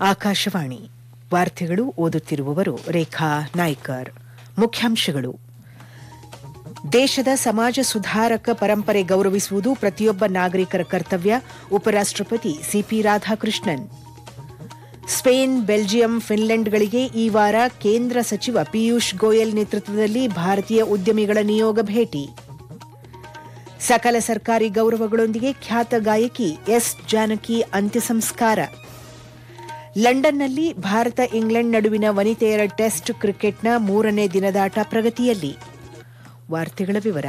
ಆಕಾಶವಾಣಿ ವಾರ್ತೆಗಳು ಓದುತ್ತಿರುವವರು ರೇಖಾ ನಾಯ್ಕರ್ ಮುಖ್ಯಾಂಶಗಳು ದೇಶದ ಸಮಾಜ ಸುಧಾರಕ ಪರಂಪರೆ ಗೌರವಿಸುವುದು ಪ್ರತಿಯೊಬ್ಬ ನಾಗರಿಕರ ಕರ್ತವ್ಯ ಉಪರಾಷ್ಟಪತಿ ಸಿಪಿ ರಾಧಾಕೃಷ್ಣನ್ ಸ್ಪೇನ್ ಬೆಲ್ಜಿಯಂ ಫಿನ್ಲೆಂಡ್ಗಳಿಗೆ ಈ ವಾರ ಕೇಂದ್ರ ಸಚಿವ ಪಿಯೂಷ್ ಗೋಯಲ್ ನೇತೃತ್ವದಲ್ಲಿ ಭಾರತೀಯ ಉದ್ಯಮಿಗಳ ನಿಯೋಗ ಭೇಟಿ ಸಕಲ ಸರ್ಕಾರಿ ಗೌರವಗಳೊಂದಿಗೆ ಖ್ಯಾತ ಗಾಯಕಿ ಎಸ್ ಜಾನಕಿ ಅಂತ್ಯ ಸಂಸ್ಕಾರ ಲಂಡನ್ನಲ್ಲಿ ಭಾರತ ಇಂಗ್ಲೆಂಡ್ ನಡುವಿನ ವನಿತೆಯರ ಟೆಸ್ಟ್ ಕ್ರಿಕೆಟ್ನ ಮೂರನೇ ದಿನದಾಟ ಪ್ರಗತಿಯಲ್ಲಿ ವಾರ್ತೆಗಳ ವಿವರ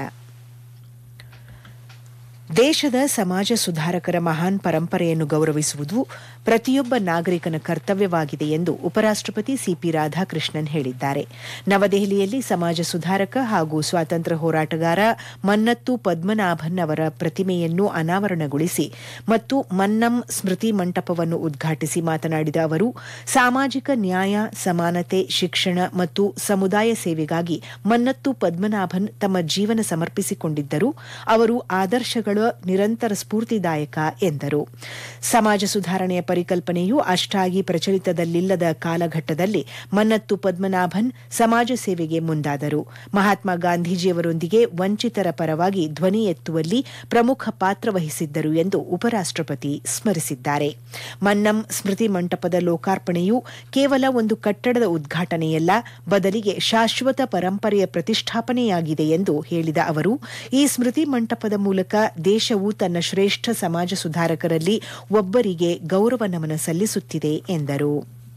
ದೇಶದ ಸಮಾಜ ಸುಧಾರಕರ ಮಹಾನ್ ಪರಂಪರೆಯನ್ನು ಗೌರವಿಸುವುದು ಪ್ರತಿಯೊಬ್ಬ ನಾಗರಿಕನ ಕರ್ತವ್ಯವಾಗಿದೆ ಎಂದು ಉಪರಾಷ್ಟಪತಿ ಸಿಪಿ ರಾಧಾಕೃಷ್ಣನ್ ಹೇಳಿದ್ದಾರೆ ನವದೆಹಲಿಯಲ್ಲಿ ಸಮಾಜ ಸುಧಾರಕ ಹಾಗೂ ಸ್ವಾತಂತ್ರ್ಯ ಹೋರಾಟಗಾರ ಮನ್ನತ್ತು ಪದ್ಮನಾಭನ್ ಅವರ ಪ್ರತಿಮೆಯನ್ನು ಅನಾವರಣಗೊಳಿಸಿ ಮತ್ತು ಮನ್ನಂ ಸ್ಮೃತಿ ಮಂಟಪವನ್ನು ಉದ್ಘಾಟಿಸಿ ಮಾತನಾಡಿದ ಅವರು ಸಾಮಾಜಿಕ ನ್ಯಾಯ ಸಮಾನತೆ ಶಿಕ್ಷಣ ಮತ್ತು ಸಮುದಾಯ ಸೇವೆಗಾಗಿ ಮನ್ನತ್ತು ಪದ್ಮನಾಭನ್ ತಮ್ಮ ಜೀವನ ಸಮರ್ಪಿಸಿಕೊಂಡಿದ್ದರು ಅವರು ಆದರ್ಶಗಳ ನಿರಂತರ ಸ್ಫೂರ್ತಿದಾಯಕ ಎಂದರು ಸಮಾಜ ಸುಧಾರಣೆಯ ಪರಿಕಲ್ಪನೆಯು ಅಷ್ಟಾಗಿ ಪ್ರಚಲಿತದಲ್ಲಿಲ್ಲದ ಕಾಲಘಟ್ಟದಲ್ಲಿ ಮನ್ನತ್ತು ಪದ್ಮನಾಭನ್ ಸಮಾಜ ಸೇವೆಗೆ ಮುಂದಾದರು ಮಹಾತ್ಮ ಗಾಂಧೀಜಿಯವರೊಂದಿಗೆ ವಂಚಿತರ ಪರವಾಗಿ ಧ್ವನಿ ಎತ್ತುವಲ್ಲಿ ಪ್ರಮುಖ ಪಾತ್ರ ವಹಿಸಿದ್ದರು ಎಂದು ಉಪರಾಷ್ಟಪತಿ ಸ್ಮರಿಸಿದ್ದಾರೆ ಮನ್ನಂ ಸ್ಮೃತಿ ಮಂಟಪದ ಲೋಕಾರ್ಪಣೆಯು ಕೇವಲ ಒಂದು ಕಟ್ಟಡದ ಉದ್ಘಾಟನೆಯಲ್ಲ ಬದಲಿಗೆ ಶಾಶ್ವತ ಪರಂಪರೆಯ ಪ್ರತಿಷ್ಠಾಪನೆಯಾಗಿದೆ ಎಂದು ಹೇಳಿದ ಅವರು ಈ ಸ್ಮೃತಿ ಮಂಟಪದ ಮೂಲಕ ದೇಶವು ತನ್ನ ಶ್ರೇಷ್ಠ ಸಮಾಜ ಸುಧಾರಕರಲ್ಲಿ ಒಬ್ಬರಿಗೆ ಗೌರವ ನಮನ ಸಲ್ಲಿಸುತ್ತಿದೆ ಎಂದರು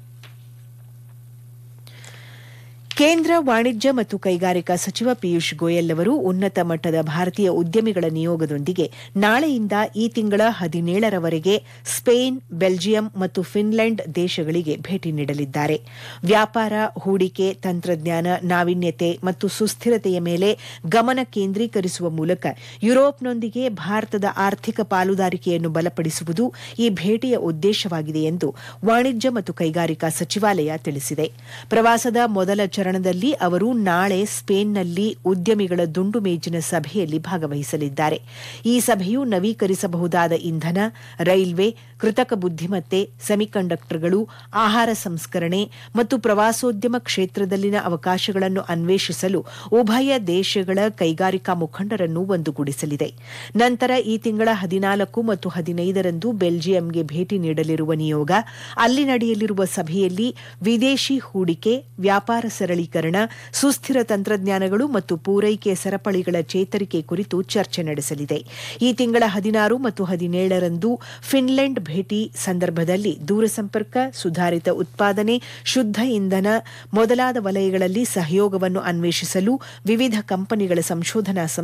ಕೇಂದ್ರ ವಾಣಿಜ್ಯ ಮತ್ತು ಕೈಗಾರಿಕಾ ಸಚಿವ ಪಿಯೂಷ್ ಗೋಯಲ್ ಅವರು ಉನ್ನತ ಮಟ್ಟದ ಭಾರತೀಯ ಉದ್ಯಮಿಗಳ ನಿಯೋಗದೊಂದಿಗೆ ನಾಳೆಯಿಂದ ಈ ತಿಂಗಳ ಹದಿನೇಳರವರೆಗೆ ಸ್ಪೇನ್ ಬೆಲ್ಜಿಯಂ ಮತ್ತು ಫಿನ್ಲೆಂಡ್ ದೇಶಗಳಿಗೆ ಭೇಟಿ ನೀಡಲಿದ್ದಾರೆ ವ್ಯಾಪಾರ ಹೂಡಿಕೆ ತಂತ್ರಜ್ಞಾನ ನಾವೀನ್ಯತೆ ಮತ್ತು ಸುಸ್ಥಿರತೆಯ ಮೇಲೆ ಗಮನ ಕೇಂದ್ರೀಕರಿಸುವ ಮೂಲಕ ಯುರೋಪ್ನೊಂದಿಗೆ ಭಾರತದ ಆರ್ಥಿಕ ಪಾಲುದಾರಿಕೆಯನ್ನು ಬಲಪಡಿಸುವುದು ಈ ಭೇಟಿಯ ಉದ್ದೇಶವಾಗಿದೆ ಎಂದು ವಾಣಿಜ್ಯ ಮತ್ತು ಕೈಗಾರಿಕಾ ಸಚಿವಾಲಯ ತಿಳಿಸಿದೆ ಪ್ರವಾಸದ ಮೊದಲ ಚರಣದಲ್ಲಿ ಅವರು ನಾಳೆ ಸ್ಪೇನ್ನಲ್ಲಿ ಉದ್ಯಮಿಗಳ ದುಂಡು ಮೇಜಿನ ಸಭೆಯಲ್ಲಿ ಭಾಗವಹಿಸಲಿದ್ದಾರೆ ಈ ಸಭೆಯು ನವೀಕರಿಸಬಹುದಾದ ಇಂಧನ ರೈಲ್ವೆ ಕೃತಕ ಬುದ್ದಿಮತ್ತೆ ಸೆಮಿಕಂಡಕ್ಟರ್ಗಳು ಆಹಾರ ಸಂಸ್ಕರಣೆ ಮತ್ತು ಪ್ರವಾಸೋದ್ಯಮ ಕ್ಷೇತ್ರದಲ್ಲಿನ ಅವಕಾಶಗಳನ್ನು ಅನ್ವೇಷಿಸಲು ಉಭಯ ದೇಶಗಳ ಕೈಗಾರಿಕಾ ಮುಖಂಡರನ್ನು ಒಂದುಗೂಡಿಸಲಿದೆ ನಂತರ ಈ ತಿಂಗಳ ಹದಿನಾಲ್ಕು ಮತ್ತು ಹದಿನೈದರಂದು ಬೆಲ್ಜಿಯಂಗೆ ಭೇಟಿ ನೀಡಲಿರುವ ನಿಯೋಗ ಅಲ್ಲಿ ನಡೆಯಲಿರುವ ಸಭೆಯಲ್ಲಿ ವಿದೇಶಿ ಹೂಡಿಕೆ ವ್ಯಾಪಾರ ಸರಳೀಕರಣ ಸುಸ್ಥಿರ ತಂತ್ರಜ್ಞಾನಗಳು ಮತ್ತು ಪೂರೈಕೆ ಸರಪಳಿಗಳ ಚೇತರಿಕೆ ಕುರಿತು ಚರ್ಚೆ ನಡೆಸಲಿದೆ ಈ ತಿಂಗಳ ಹದಿನಾರು ಮತ್ತು ಹದಿನೇಳರಂದು ಫಿನ್ಲೆಂಡ್ ಭೇಟಿ ಸಂದರ್ಭದಲ್ಲಿ ದೂರಸಂಪರ್ಕ ಸುಧಾರಿತ ಉತ್ಪಾದನೆ ಶುದ್ಧ ಇಂಧನ ಮೊದಲಾದ ವಲಯಗಳಲ್ಲಿ ಸಹಯೋಗವನ್ನು ಅನ್ವೇಷಿಸಲು ವಿವಿಧ ಕಂಪನಿಗಳ ಸಂಶೋಧನಾ